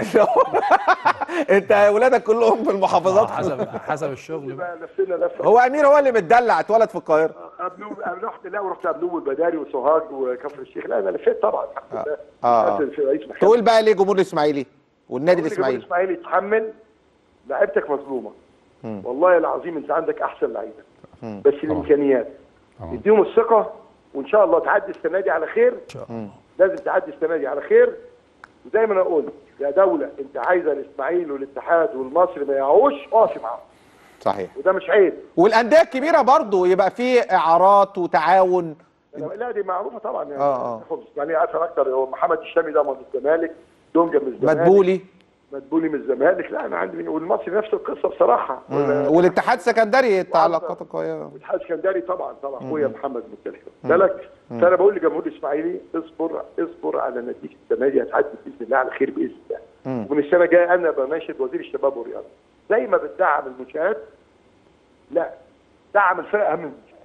Speaker 1: انت ولادك كلهم في المحافظات
Speaker 3: حسب حسب الشغل بقى.
Speaker 2: بقى لفينا لفه
Speaker 1: هو امير هو اللي متدلع اتولد في القاهره
Speaker 2: قبلو قبل رحت لا ورحت قبلو والبداري وسوهاج وكفر الشيخ لا انا لفيت طبعا الحمد لله
Speaker 1: آه، آه.
Speaker 2: في رئيس محل.
Speaker 1: تقول بقى ليه جمهور الاسماعيلي والنادي
Speaker 2: كل جمهور
Speaker 1: الاسماعيلي
Speaker 2: الاسماعيلي يتحمل لعيبتك مظلومه والله العظيم انت عندك احسن لعيبه بس الامكانيات
Speaker 4: طبعا.
Speaker 2: اديهم الثقه وان شاء الله تعدي السنه دي على خير
Speaker 3: ان شاء الله
Speaker 2: لازم تعدي السنه دي على خير ودايما اقول يا دوله انت عايزه الاسماعيلي والاتحاد والمصري ما يقعوش اقفي معاهم
Speaker 1: صحيح
Speaker 2: وده مش عيب
Speaker 1: والانديه الكبيره برضو يبقى في اعارات وتعاون
Speaker 2: لا دي معروفه طبعا يعني
Speaker 1: آه، آه.
Speaker 2: تاخد يعني عارف اكتر هو محمد الشامي ده من الزمالك دونجا من الزمالك
Speaker 1: مدبولي
Speaker 2: مدبولي من الزمالك لا انا عندي من والمصري نفس القصه بصراحه
Speaker 1: مم. والاتحاد السكندري التعلقات القويه
Speaker 2: والاتحاد الاسكندري طبعا طبعا اخويا محمد متلحم بالك فانا بقول لجمهور الاسماعيلي اصبر اصبر على نتيجه السنه دي هتعدي باذن الله على خير باذن الله ومن السنه الجايه انا بناشد وزير الشباب والرياضه زي ما بتدعم المنشات لا دعم الفرق اهم من المنشات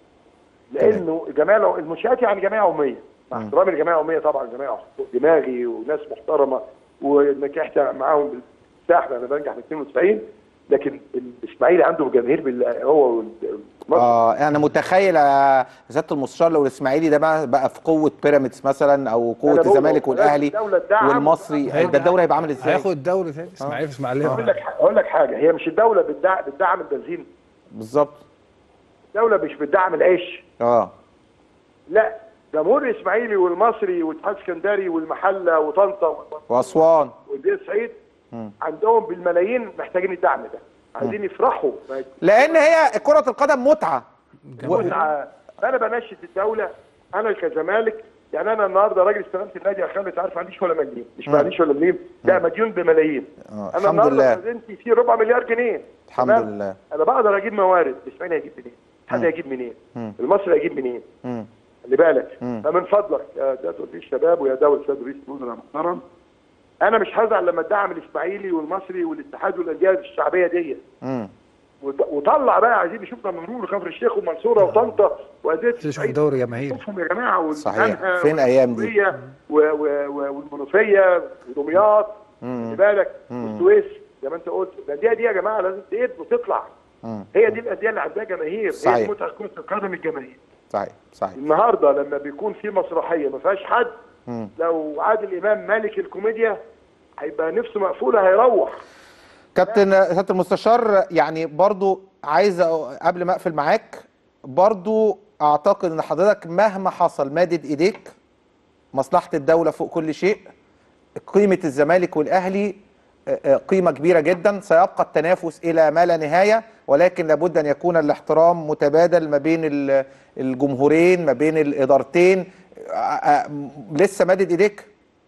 Speaker 2: لانه جماعه المنشات يعني جماعه اميه مع احترامي للجماعه الاميه طبعا جماعه دماغي وناس محترمه ونجحت معاهم بالساحه انا بنجح من 92 لكن الاسماعيلي عنده جماهير بال هو والمصري
Speaker 1: اه انا متخيل يا سياده المستشار لو الاسماعيلي ده بقى, بقى في قوه بيراميدز مثلا او قوه
Speaker 2: أنا بقول
Speaker 1: الزمالك
Speaker 2: لازم
Speaker 1: والاهلي
Speaker 2: الدولة تدعم
Speaker 1: والمصري ده الدوري هيبقى عامل ازاي
Speaker 3: هياخد الدوري تاني اسماعيلي في اسماعيليه
Speaker 2: اقول لك اقول لك حاجه هي مش الدوله بتدعم بتدعم البنزين
Speaker 1: بالظبط
Speaker 2: الدوله مش بتدعم العيش
Speaker 1: اه
Speaker 2: لا جمهور الاسماعيلي والمصري والاتحاد السكندري والمحله وطنطا
Speaker 1: واسوان
Speaker 2: والبيت سعيد عندهم بالملايين محتاجين الدعم ده عايزين يفرحوا
Speaker 1: لان هي كره القدم متعه
Speaker 2: متعه فانا بناشد الدوله انا كزمالك يعني انا النهارده راجل استلمت النادي يا خالد عارف ما عنديش ولا مليم مش ما عنديش ولا مليم لا مديون بملايين
Speaker 1: آه،
Speaker 2: انا
Speaker 1: الحمد
Speaker 2: النهارده
Speaker 1: لله.
Speaker 2: خزنتي فيه ربع مليار جنيه
Speaker 1: الحمد
Speaker 2: تمام؟
Speaker 1: لله.
Speaker 2: انا بقدر اجيب موارد الاسماعيلي هيجيب منين؟ حد هيجيب منين؟ المصري هيجيب منين؟
Speaker 1: مم.
Speaker 2: خلي بالك فمن فضلك يا سياده وزير الشباب ويا دوله سياده رئيس الوزراء محترم انا مش هزعل لما ادعم الاسماعيلي والمصري والاتحاد والانديه الشعبيه دي
Speaker 1: مم.
Speaker 2: وط- وطلع بقى عايزين نشوفنا مرور وكفر الشيخ والمنصوره وطنطا وانديه
Speaker 3: تشوف دوري جماهيري
Speaker 2: شوفهم يا جماعه
Speaker 1: صحيح.
Speaker 2: والمنهى
Speaker 1: فين أيام دي؟
Speaker 2: والمنوفية و- و- و- والمنوفيه ودمياط خلي بالك والسويس زي ما انت قلت الانديه دي يا جماعه لازم تقد وتطلع هي دي الانديه اللي عندها جماهير
Speaker 1: صحيح.
Speaker 2: هي دي متعه كره القدم الجماهير
Speaker 1: صحيح صحيح
Speaker 2: النهارده لما بيكون في مسرحيه ما فيهاش حد لو عادل امام ملك الكوميديا هيبقى نفسه مقفوله هيروح
Speaker 1: كابتن سياده المستشار يعني برضو عايز أ- قبل ما اقفل معاك برضو اعتقد ان حضرتك مهما حصل مادد ايديك مصلحه الدوله فوق كل شيء قيمه الزمالك والاهلي آه، آه، قيمه كبيره جدا سيبقى التنافس الى ما لا نهايه ولكن لابد ان يكون الاحترام متبادل ما بين ال- الجمهورين ما بين الادارتين آه، آه، لسه مادد ايديك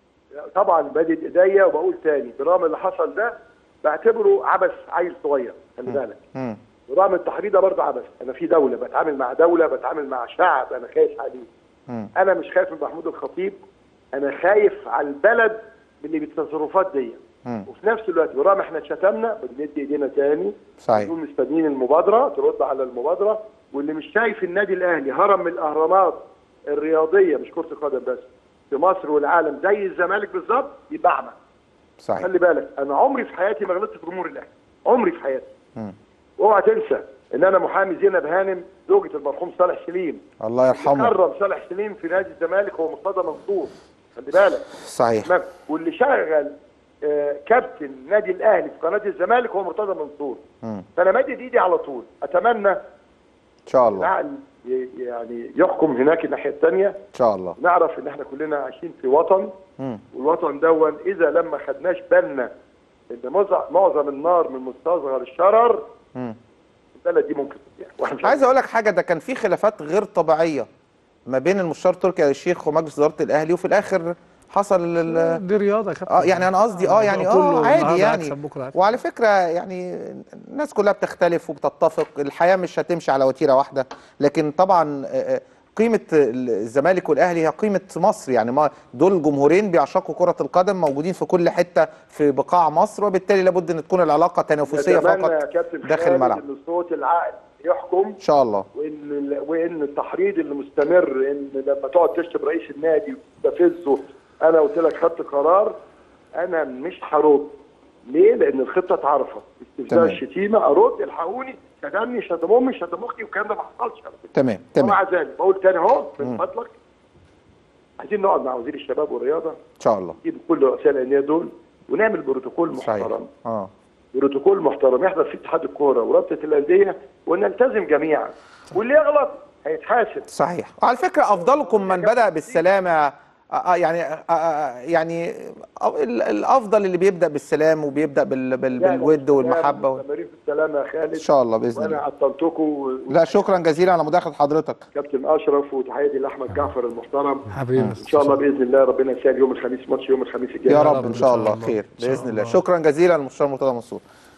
Speaker 2: طبعا بدت ايديا وبقول تاني برغم اللي حصل ده بعتبره عبث عيل صغير خلي بالك
Speaker 1: مم.
Speaker 2: برغم التحريض ده برضه عبث انا في دوله بتعامل مع دوله بتعامل مع شعب انا خايف عليه
Speaker 1: مم.
Speaker 2: انا مش خايف من محمود الخطيب انا خايف على البلد من اللي بالتصرفات دي
Speaker 1: مم.
Speaker 2: وفي نفس الوقت برغم احنا اتشتمنا بنمد ايدينا تاني
Speaker 1: صحيح
Speaker 2: نقول مستنيين المبادره ترد على المبادره واللي مش شايف النادي الاهلي هرم من الاهرامات الرياضيه مش كره القدم بس في مصر والعالم زي الزمالك بالظبط يبقى اعمى
Speaker 1: صحيح
Speaker 2: خلي بالك انا عمري في حياتي ما غلطت في جمهور الاهلي عمري في حياتي
Speaker 1: مم.
Speaker 2: اوعى تنسى ان انا محامي زينب هانم زوجة المرحوم صالح سليم
Speaker 1: الله يرحمه
Speaker 2: كرم صالح سليم في نادي الزمالك هو مرتضى منصور خلي بالك
Speaker 1: صحيح
Speaker 2: تمام واللي شغل آه، كابتن نادي الاهلي في قناه الزمالك هو مرتضى منصور
Speaker 1: مم.
Speaker 2: فانا مادد ايدي على طول اتمنى
Speaker 1: ان شاء الله
Speaker 2: العقل ي- يعني يحكم هناك الناحيه الثانيه
Speaker 1: ان شاء الله
Speaker 2: نعرف ان احنا كلنا عايشين في وطن
Speaker 1: مم.
Speaker 2: والوطن دون اذا لما خدناش بالنا ان معظم- معظم النار من مستصغر الشرر
Speaker 1: مم.
Speaker 2: البلد دي ممكن تضيع واحنا مش
Speaker 1: عايز اقول لك حاجه ده كان في خلافات غير طبيعيه ما بين المستشار تركي آل الشيخ ومجلس اداره الاهلي وفي الاخر حصل ال-
Speaker 3: دي رياضه يا كابتن
Speaker 1: اه يعني انا قصدي اه يعني
Speaker 3: الموضوع
Speaker 1: اه
Speaker 3: كله
Speaker 1: عادي
Speaker 3: النهارده
Speaker 1: يعني
Speaker 3: هكسب بكره هكسب.
Speaker 1: وعلى فكره يعني الناس كلها بتختلف وبتتفق الحياه مش هتمشي على وتيره واحده لكن طبعا آه، آه، قيمه الزمالك والاهلي هي قيمه مصر يعني ما دول جمهورين بيعشقوا كره القدم موجودين في كل حته في بقاع مصر وبالتالي لابد ان تكون العلاقه تنافسيه
Speaker 2: نتمنى يا
Speaker 1: فقط
Speaker 2: كابتن
Speaker 1: داخل
Speaker 2: خالد
Speaker 1: الملعب
Speaker 2: ان صوت العقل يحكم
Speaker 1: ان شاء الله
Speaker 2: وان ال- وان التحريض اللي مستمر ان لما تقعد تشتم رئيس النادي وتستفزه انا قلت لك خدت قرار انا مش هرد ليه؟ لان الخطه اتعرفت استفزاز
Speaker 1: تمام.
Speaker 2: الشتيمه ارد الحقوني شتمني شتم امي شتم اختي والكلام ده ما حصلش على فكره
Speaker 1: تمام تمام
Speaker 2: ومع ذلك بقول تاني اهو من فضلك عايزين نقعد مع وزير الشباب والرياضه
Speaker 1: ان شاء الله
Speaker 2: نجيب كل رؤساء الانديه دول ونعمل بروتوكول
Speaker 1: صحيح
Speaker 2: محترم
Speaker 1: اه
Speaker 2: بروتوكول محترم يحضر فيه اتحاد الكوره ورابطه الانديه ونلتزم جميعا واللي يغلط هيتحاسب
Speaker 1: صحيح وعلى فكرة أفضلكم من بدأ بالسلامة آه، آه، يعني آه، آه، يعني آه، ال- الأفضل اللي بيبدأ بالسلام وبيبدأ بال- بال- بالود والمحبة وال-
Speaker 2: مستمرين في السلامه يا خالد
Speaker 1: إن شاء الله بإذن
Speaker 2: وانا
Speaker 1: الله
Speaker 2: عطلتكم
Speaker 1: لا شكرا جزيلا على مداخلة حضرتك
Speaker 2: كابتن اشرف وتحياتي لاحمد جعفر المحترم
Speaker 3: حبيبي
Speaker 2: ان شاء الله باذن الله ربنا يسهل يوم الخميس ماتش يوم الخميس الجاي
Speaker 1: يا
Speaker 3: رب
Speaker 1: رب إن
Speaker 3: إن
Speaker 1: شاء
Speaker 3: شاء
Speaker 1: الله
Speaker 3: الله.
Speaker 1: خير
Speaker 3: إن شاء
Speaker 1: بإذن الله
Speaker 3: الله.
Speaker 1: شكرا جزيلا للمستشار مرتضى منصور